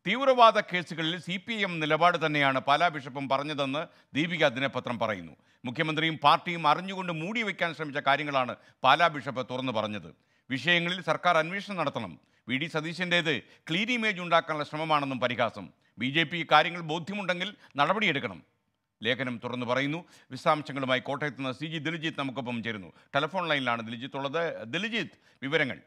തീവ്രവാദ കേസുകളിൽ C P M നിലപാട് തന്നെയാണ് പാലാ ബിഷപ്പും പറഞ്ഞതെന്ന് ദീപിക ദിനപത്രം പറയുന്നു മുഖ്യമന്ത്രിയും പാർട്ടിയും അറിഞ്ഞുകൊണ്ട് മൂടി വയ്ക്കാൻ ശ്രമിച്ച കാര്യങ്ങളാണ് പാലാ ബിഷപ്പ് തുറന്നു പറഞ്ഞത് വിഷയങ്ങളിൽ സർക്കാർ അന്വേഷണം നടത്തണം വി ഡി സതീശൻ്റേത് ക്ലീൻ ഇമേജ് ഉണ്ടാക്കാനുള്ള ശ്രമമാണെന്നും പരിഹാസം ബി ജെ പി കാര്യങ്ങൾ ബോധ്യമുണ്ടെങ്കിൽ നടപടിയെടുക്കണം ലേഖനം തുറന്നു പറയുന്നു വിശദാംശങ്ങളുമായി കോട്ടയത്ത് നിന്ന് സി ജി ദിലിജിത്ത് നമുക്കൊപ്പം ചേരുന്നു ടെലിഫോൺ ലൈനിലാണ് ദിലിജിത്ത് ഉള്ളത് ദിലിജിത്ത് വിവരങ്ങൾ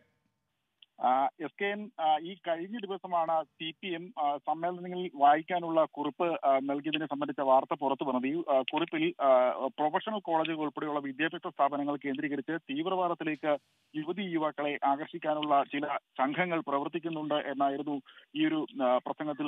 എസ് കെ എൻ ഈ കഴിഞ്ഞ ദിവസമാണ് സി പി എം സമ്മേളനങ്ങളിൽ വായിക്കാനുള്ള കുറിപ്പ് ആ, നൽകിയതിനെ സംബന്ധിച്ച വാർത്ത പുറത്തു വന്നത് ഈ ആ, കുറിപ്പിൽ ആ, പ്രൊഫഷണൽ കോളേജുകൾ ഉൾപ്പെടെയുള്ള വിദ്യാഭ്യാസ സ്ഥാപനങ്ങൾ കേന്ദ്രീകരിച്ച് തീവ്രവാദത്തിലേക്ക് യുവതി യുവാക്കളെ ആകർഷിക്കാനുള്ള ചില സംഘങ്ങൾ പ്രവർത്തിക്കുന്നുണ്ട് എന്നായിരുന്നു ഈ ഒരു ആ, പ്രസംഗത്തിൽ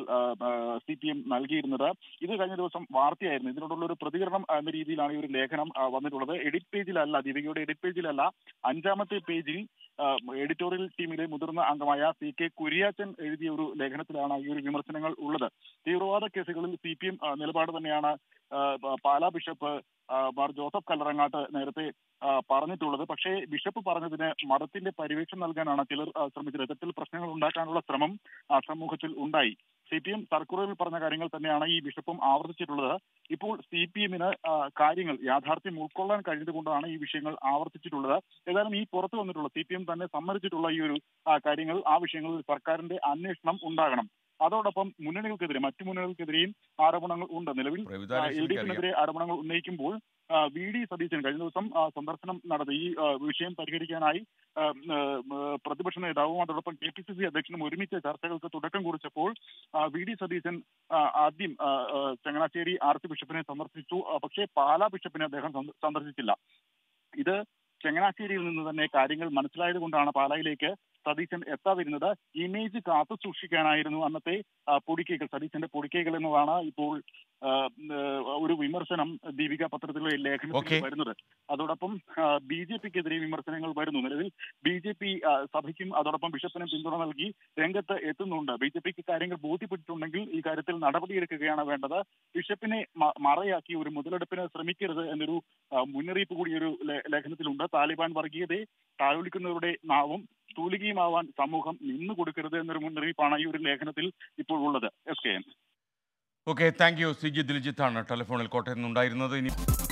സി പി എം നൽകിയിരുന്നത് ഇത് കഴിഞ്ഞ ദിവസം വാർത്തയായിരുന്നു ഇതിനോടുള്ള ഒരു പ്രതികരണം ആ, എന്ന രീതിയിലാണ് ഈ ഒരു ലേഖനം ആ, വന്നിട്ടുള്ളത് എഡിറ്റ് പേജിലല്ല ദീപികയുടെ എഡിറ്റ് പേജിലല്ല അഞ്ചാമത്തെ പേജിൽ ആ, എഡിറ്റോറിയൽ ടീമിലെ മുതിർന്ന അംഗമായ സി കെ കുര്യാച്ചൻ എഴുതിയ ഒരു ലേഖനത്തിലാണ് ഈ ഒരു വിമർശനങ്ങൾ ഉള്ളത് തീവ്രവാദ കേസുകളിൽ സി പി എം നിലപാട് തന്നെയാണ് ആ, പ- പാലാ ബിഷപ്പ് ആ, മാർ ജോസഫ് കല്ലറങ്ങാട്ട് നേരത്തെ ആ, പറഞ്ഞിട്ടുള്ളത് പക്ഷേ ബിഷപ്പ് പറഞ്ഞതിന് മതത്തിന്റെ പരിവേഷം നൽകാനാണ് ചിലർ ആ, ശ്രമിച്ചത് ഇത്തരത്തിൽ പ്രശ്നങ്ങൾ ഉണ്ടാക്കാനുള്ള ശ്രമം ആ, സമൂഹത്തിൽ ഉണ്ടായി സി പി എം സർക്കുലറിൽ പറഞ്ഞ കാര്യങ്ങൾ തന്നെയാണ് ഈ ബിഷപ്പും ആവർത്തിച്ചിട്ടുള്ളത് ഇപ്പോൾ സി പി എമ്മിന് കാര്യങ്ങൾ യാഥാർത്ഥ്യം ഉൾക്കൊള്ളാൻ കഴിഞ്ഞതുകൊണ്ടാണ് ഈ വിഷയങ്ങൾ ആവർത്തിച്ചിട്ടുള്ളത് ഏതായാലും ഈ പുറത്തു വന്നിട്ടുള്ള സി പി എം തന്നെ സമ്മതിച്ചിട്ടുള്ള ഈ ഒരു ആ, കാര്യങ്ങൾ ആ വിഷയങ്ങളിൽ സർക്കാരിന്റെ അന്വേഷണം ഉണ്ടാകണം അതോടൊപ്പം മുന്നണികൾക്കെതിരെ മറ്റു മുന്നണികൾക്കെതിരെയും ആരോപണങ്ങൾ ഉണ്ട് നിലവിൽ എൽ ഡി എഫിനെതിരെ ആരോപണങ്ങൾ ഉന്നയിക്കുമ്പോൾ ആ, വി ഡി സതീശൻ കഴിഞ്ഞ ദിവസം ആ, സന്ദർശനം നടത്തി ഈ ആ, വിഷയം പരിഹരിക്കാനായി ആ, ആ, പ്രതിപക്ഷ നേതാവും അതോടൊപ്പം കെ പി സി സി അധ്യക്ഷനും ഒരുമിച്ച് ചർച്ചകൾക്ക് തുടക്കം കുറിച്ചപ്പോൾ ആ, വി ഡി സതീശൻ ആ, ആദ്യം ആ, ആ, ചങ്ങനാശ്ശേരി ആർച്ച് ബിഷപ്പിനെ സന്ദർശിച്ചു ആ, പക്ഷേ പാലാ ബിഷപ്പിനെ അദ്ദേഹം സന്ദ- സന്ദർശിച്ചില്ല ഇത് ചങ്ങനാശ്ശേരിയിൽ നിന്ന് തന്നെ കാര്യങ്ങൾ മനസ്സിലായത് കൊണ്ടാണ് പാലായിലേക്ക് സതീശൻ എത്താതിരുന്നത് ഇമേജ് കാത്തു സൂക്ഷിക്കാനായിരുന്നു അന്നത്തെ ആ, പൊടിക്കൈകൾ സതീശന്റെ പൊടിക്കൈകൾ എന്നതാണ് ഇപ്പോൾ ആ, ആ, ഒരു വിമർശനം ദീപിക പത്രത്തിലെ Okay. ലേഖനത്തിൽ വരുന്നത് അതോടൊപ്പം ബി ജെ പിക്കെതിരെ വിമർശനങ്ങൾ വരുന്നു നിലവിൽ ബി ജെ പി സഭയ്ക്കും അതോടൊപ്പം ബിഷപ്പിനും പിന്തുണ നൽകി രംഗത്ത് എത്തുന്നുണ്ട് ബി ജെ പിക്ക് കാര്യങ്ങൾ ബോധ്യപ്പെട്ടിട്ടുണ്ടെങ്കിൽ ഈ കാര്യത്തിൽ നടപടിയെടുക്കുകയാണ് വേണ്ടത് ബിഷപ്പിനെ മ- മറയാക്കി ഒരു മുതലെടുപ്പിന് ശ്രമിക്കരുത് എന്നൊരു ആ, മുന്നറിയിപ്പ് കൂടി ഒരു ലേ- ലേഖനത്തിലുണ്ട് താലിബാൻ വർഗീയതയെ താലോലിക്കുന്നവരുടെ നാവും തൂലികയുമാവാൻ സമൂഹം നിന്നു കൊടുക്കരുത് എന്നൊരു മുന്നറിയിപ്പാണ് ഈ ഒരു ലേഖനത്തിൽ ഇപ്പോൾ ഉള്ളത് S K N okay thank you C G ദിലിജിത്താണ് ടെലിഫോണിൽ കോട്ടയത്ത് നിന്നുണ്ടായിരുന്നത് ഇനി